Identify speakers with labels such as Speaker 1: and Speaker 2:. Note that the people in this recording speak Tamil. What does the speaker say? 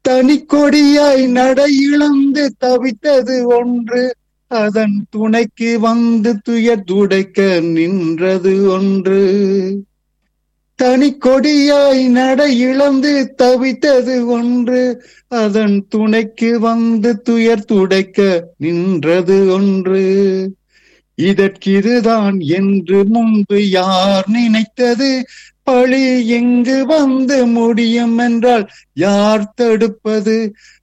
Speaker 1: தனி கொடியாய் நடை இழந்து தவித்தது ஒன்று அதன் துணைக்கு வந்து துயர் துடைக்க நின்றது ஒன்று தனி கொடியாய் நடை இழந்து தவித்தது ஒன்று அதன் துணைக்கு வந்து துயர் துடைக்க நின்றது ஒன்று இதற்கிதுதான் என்று முன்பு யார் நினைத்தது பழி எங்கு வந்து முடியும் என்றால் யார் தடுப்பது